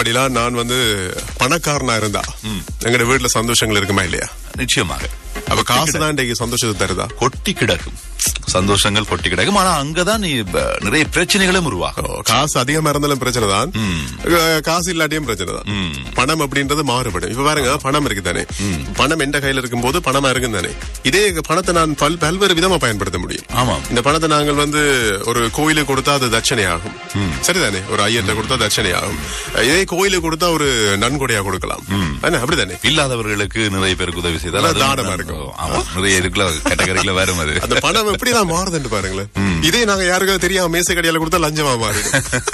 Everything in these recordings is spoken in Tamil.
முன்னாடிலாம் நான் வந்து பணக்காரனா இருந்தா எங்கட வீட்டுல சந்தோஷங்கள் இருக்குமா இல்லையா நிச்சயமாக அப்ப காசு தான் இன்றைக்கு சந்தோஷத்தை தருதா கொட்டி கிடக்கும் சந்தோஷங்கள் கொட்டி கிடக்கும் ஆனா அங்கதான் நீ ப- நிறைய பிரச்சனைகளும் உருவாகும் ஓ, காசு அதிகமா இருந்தாலும் பிரச்சனை தான் அஹ், காசு இல்லாட்டியும் பிரச்சனை தான் பணம் அப்படின்றது மாறுபடும் இப்ப பாருங்க பணம் இருக்கு தானே பணம் எந்த கையில இருக்கும்போது பணமா இருக்கும் தானே இதே பணத்தை நான் பல் பல்வேறு விதமா பயன்படுத்த முடியும் ஆமாம். இந்த பணத்தை நாங்கள் வந்து ஒரு கோயிலுக்கு கொடுத்தா அது தட்சணை ஆகும் சரிதானே ஒரு ஐயர்கிட்ட கொடுத்தா தட்சணை ஆகும் இதே கோயிலுக்கு கொடுத்தா ஒரு நன்கொடையா கொடுக்கலாம் என்ன, அப்படிதானே இல்லாதவர்களுக்கு நிறைய பேருக்கு உதவி செய்தால் நல்லா அதுவும் தானமா நான்- இருக்கும். ஆமா நிறைய இருக்குல்ல கேட்டகரிக்குல வரும் அது அந்த பணம் எப்படி நான் மாறுதுன்னு பாருங்களேன் இதே நாங்க யாருக்காவது தெரியாம மேசை கடையால கொடுத்தா லஞ்சமா மாறிடும்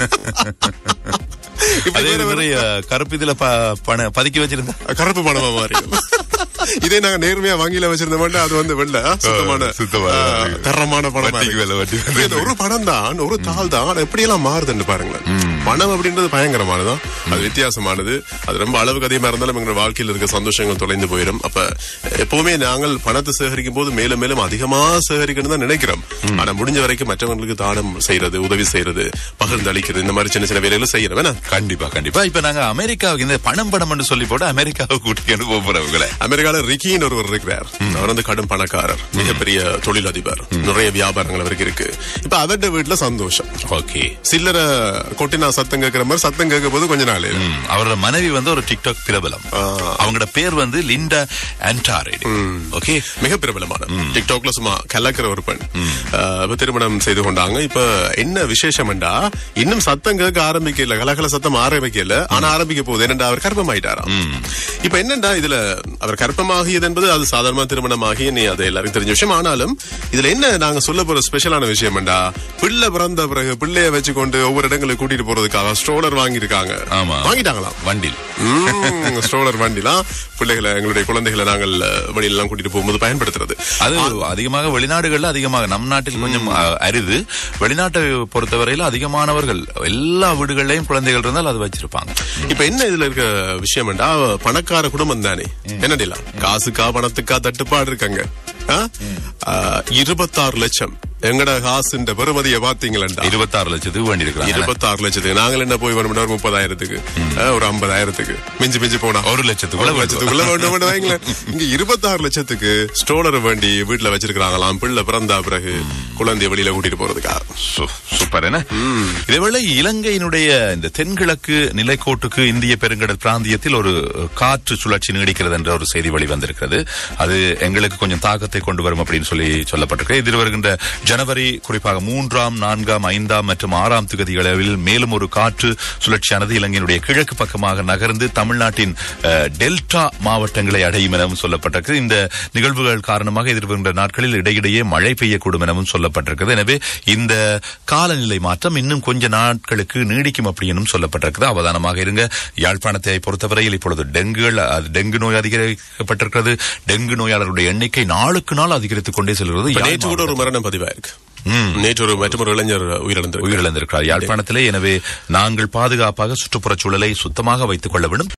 இப்படி அதே வேற வேற நிறைய கருப்பு இதுல ப- பண பதுக்கி வச்சிருந்தா கருப்பு பணமா மாறிடும் இதே நாங்க நேர்மையா வங்கியில வச்சிருந்த மட்டும் அது வந்து வெள்ள சுத்தமான சுத்தமான ஆ, தரமான பணமா வட்டிக்கு இருக்கு. மேல வட்டி. இது ஒரு பணம் தான் ஒரு தாள் தான் எப்படி எல்லாம் மாறுதுன்னு பாருங்களேன் பணம் அப்படின்றது பயங்கரமானதான் அது வித்தியாசமானது அது ரொம்ப அளவுக்கு அதிகமா இருந்தாலும் எங்க வாழ்க்கையில் இருக்க சந்தோஷங்கள் தொலைந்து போயிடும் அப்ப எப்பவுமே நாங்கள் பணத்தை சேகரிக்கும் போது மேலும் மேலும் அதிகமா சேகரிக்கணும் தான் நினைக்கிறோம் ஆனா முடிஞ்ச வரைக்கும் மற்றவங்களுக்கு தானம் செய்யறது உதவி செய்யறது பகிர்ந்து அளிக்கிறது இந்த மாதிரி சின்ன சின்ன வேலைகளை செய்யறோம் வேணா கண்டிப்பா கண்டிப்பா இப்ப நாங்க அமெரிக்காவுக்கு இந்த பணம் பணம்னு சொல்லி போட்டு அமெரிக்காவுக்கு கூட்டிட்டு போறவங்களை அமெரிக்கால ரிக்கின்னு ஒருவர் இருக்கிறார் அவர் வந்து கடும் பணக்காரர் மிகப்பெரிய தொழிலதிபர் நிறைய வியாபாரங்கள் அவருக்கு இருக்கு இப்ப அவருடைய வீட்டுல சந்தோஷம் ஓகே சில்லற கொட்டினா சத்தம் கேட்கிற மாதிரி சத்தம் கேட்க போது கொஞ்ச நாள் அவரோட மனைவி வந்து ஒரு டிக்டாக் பிரபலம் அவங்களோட பேர் வந்து லிண்டா ஆன்டாரேடி ஓகே மிக பிரபலமான டிக்டாக்ல சும்மா கலக்கிற ஒரு பெண் ஆஹ், இப்ப திருமணம் செய்து கொண்டாங்க இப்ப என்ன விசேஷம்டா இன்னும் சத்தம் கேட்க ஆரம்பிக்கல கலகல சத்தம் ஆரம்பிக்கல ஆனா ஆரம்பிக்க போகுது என்னடா அவர் கர்ப்பமாயிட்டாராம் இப்ப என்னடா இதுல அவர் கர்ப்பமாகியது என்பது அது சாதாரணமா திருமணமாகி நீ அது எல்லாருக்கும் தெரிஞ்ச விஷயம் ஆனாலும் இதுல என்ன நாங்க சொல்ல போற ஸ்பெஷலான விஷயம்டா பிள்ளை பிறந்த பிறகு பிள்ளைய வச்சுக்கொண்டு ஒவ்வொரு இடங்களுக்கு கூட்டிட்டு போறதுக்காக ஸ்ட்ரோலர் வாங்கியிருக்காங்க ஆமா. வாங்கிட்டாங்களாம் வண்டில் ம், ஸ்ட்ரோலர் வண்டிலாம் பிள்ளைகளை எங்களுடைய குழந்தைகளை நாங்கள் வழியெல்லாம் கூட்டிட்டு போகும்போது பயன்படுத்துறது அது அதிகமாக வெளிநாடுகள்ல அதிகமாக நம் நாட்டில் கொஞ்சம் அஹ், அரிது வெளிநாட்டை பொறுத்தவரையில அதிகமானவர்கள் எல்லா வீடுகள்லயும் குழந்தைகள் இருந்தால் அது வச்சிருப்பாங்க இப்ப என்ன இதுல இருக்க விஷயம்டா பணக்கார குடும்பம் தானே என்னடிலா காசுக்கா பணத்துக்கா தட்டுப்பாடு இருக்காங்க ஆ? ஆ, இருபத்தாறு லட்சம் எங்கட காசுன்ற பெருமதியை பாத்தீங்களா இருபத்தாறு லட்சத்துக்கு வேண்டி இருக்கிறாங்க இருபத்தாறு லட்சத்துக்கு நாங்கள் என்ன போய் வேணும்னா ஒரு முப்பதாயிரத்துக்கு ஆ, ஒரு ஐம்பதாயிரத்துக்கு மிஞ்சி மிஞ்சி போனா ஒரு லட்சத்துக்குள்ள ஒரு லட்சத்துக்குள்ள வேண்டும் வேண்டும் வைங்களேன். இங்க இருபத்தாறு லட்சத்துக்கு ஸ்டோலர் வேண்டி வீட்டுல வச்சிருக்காங்களாம் பிள்ளை பிறந்தா பிறகு குழந்தைய வெளியில கூட்டிட்டு போறதுக்கா சு- சூப்பர் என்ன இதேவேளை இலங்கையினுடைய இந்த தென்கிழக்கு நிலைக்கோட்டுக்கு இந்திய பெருங்கடல் பிராந்தியத்தில் ஒரு காற்று சுழற்சி நீடிக்கிறது என்ற ஒரு செய்தி வெளிவந்திருக்கிறது அது எங்களுக்கு கொஞ்சம் தாக்கத்தை கொண்டு வரும் அப்படின்னு சொல்லி சொல்லப்பட்டிருக்கு எதிர் வருகின்ற ஜனவரி குறிப்பாக மூன்றாம் நான்காம் ஐந்தாம் மற்றும் ஆறாம் திகதிகளில் மேலும் ஒரு காற்று சுழற்சியானது இலங்கையினுடைய கிழக்கு பக்கமாக நகர்ந்து தமிழ்நாட்டின் அஹ், டெல்டா மாவட்டங்களை அடையும் எனவும் சொல்லப்பட்டிருக்கு இந்த நிகழ்வுகள் காரணமாக எதிர்வருகின்ற நாட்களில் இடையிடையே மழை பெய்யக்கூடும் எனவும் சொல்லப்பட்டிருக்கிறது எனவே இந்த காலநிலை மாற்றம் இன்னும் கொஞ்ச நாட்களுக்கு நீடிக்கும் அப்படின்னும் சொல்லப்பட்டிருக்கிறது அவதானமாக இருங்க யாழ்ப்பாணத்தை பொறுத்தவரையில் இப்பொழுது டெங்குகள் அது டெங்கு நோய் அதிகரிக்கப்பட்டிருக்கிறது டெங்கு நோயாளருடைய எண்ணிக்கை நாளுக்கு நாள் அதிகரித்துக் கொண்டே செல்கிறது இப்ப யாழ் நேற்று கூட ஒரு மரணம் பதிவாயிருக்கு நேற்று ஒரு மற்றொரு இளைஞர் உயிரிழந்திருக்கு உயிரிழந்திருக்கிறார் யாழ்ப்பாணத்திலே எனவே நாங்கள் பாதுகாப்பாக சுற்றுப்புறச் சூழலை சுத்தமாக வைத்துக் கொள்ள வேண்டும்